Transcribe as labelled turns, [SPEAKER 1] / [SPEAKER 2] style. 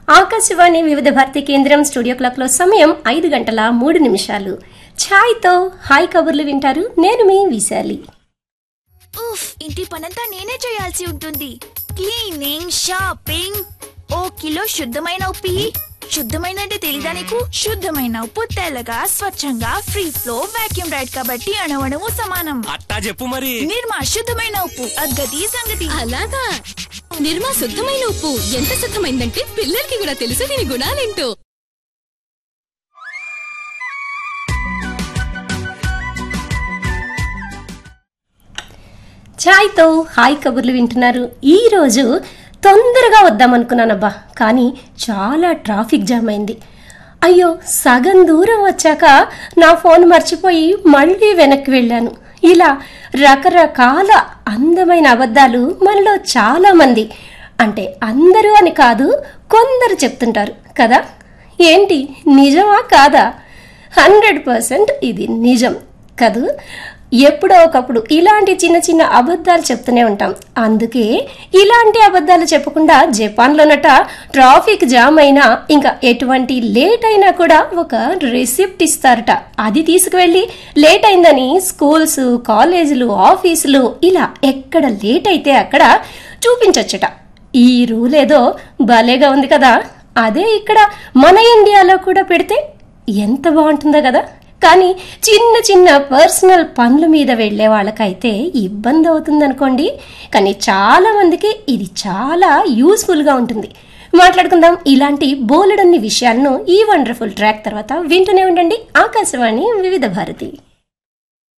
[SPEAKER 1] ఆకాశవాణి వివిధ భారతి కేంద్రం studio clock లో సమయం ఐదు గంటల మూడు నిమిషాలు ఛాయ్తో హాయ్ కబుర్లు వింటారు నేను మీ విశాలి
[SPEAKER 2] ఉఫ్ ఇంటి పనంతా నేనే చేయాల్సి ఉంటుంది క్లీనింగ్ షాపింగ్ ఓ కిలో శుద్ధమైన ఉప్పి శుద్ధమైన అంటే తెలీదా నీకు శుద్ధమైన ఉప్పు తెల్లగా స్వచ్ఛంగా ఫ్రీ ఫ్లో వాక్యూమ్ రైడ్ కాబట్టి అణవణము సమానం
[SPEAKER 3] అట్టా చెప్పు మరి
[SPEAKER 2] నిర్మా శుద్ధమైన ఉప్పు అద్గతి సంగతి
[SPEAKER 4] అలాగా నిర్మా శుద్ధమైన ఉప్పు ఎంత శుద్ధమైందంటే పిల్లలకి కూడా తెలుసు దీని గుణాలేంటో
[SPEAKER 1] ఛాయ్తో హాయ్ కబుర్లు వింటున్నారు ఈ రోజు తొందరగా వద్దామనుకున్నానబ్బా కానీ చాలా ట్రాఫిక్ జామ్ అయింది అయ్యో సగం దూరం వచ్చాక నా ఫోన్ మర్చిపోయి మళ్ళీ వెనక్కి వెళ్ళాను ఇలా రకరకాల అందమైన అబద్ధాలు మనలో చాలా మంది అంటే అందరూ అని కాదు కొందరు చెప్తుంటారు కదా ఏంటి నిజమా కాదా హండ్రెడ్ పర్సెంట్ ఇది నిజం కదూ ఎప్పుడో ఒకప్పుడు ఇలాంటి చిన్న చిన్న అబద్ధాలు చెప్తూనే ఉంటాం అందుకే ఇలాంటి అబద్ధాలు చెప్పకుండా జపాన్లోనట ట్రాఫిక్ జామ్ అయినా ఇంకా ఎటువంటి లేట్ అయినా కూడా ఒక రిసిప్ట్ ఇస్తారట అది తీసుకువెళ్ళి లేట్ అయిందని స్కూల్స్ కాలేజీలు ఆఫీసులు ఇలా ఎక్కడ లేట్ అయితే అక్కడ చూపించొచ్చట ఈ రూల్ ఏదో భలేగా ఉంది కదా అదే ఇక్కడ మన ఇండియాలో కూడా పెడితే ఎంత బాగుంటుందో కదా కానీ చిన్న చిన్న పర్సనల్ పనుల మీద వెళ్ళే వాళ్ళకైతే ఇబ్బంది అవుతుందనుకోండి కానీ చాలా మందికి ఇది చాలా యూస్ఫుల్గా ఉంటుంది మాట్లాడుకుందాం ఇలాంటి బోలెడన్ని విషయాలను ఈ వండర్ఫుల్ ట్రాక్ తర్వాత వింటూనే ఉండండి ఆకాశవాణి వివిధ భారతి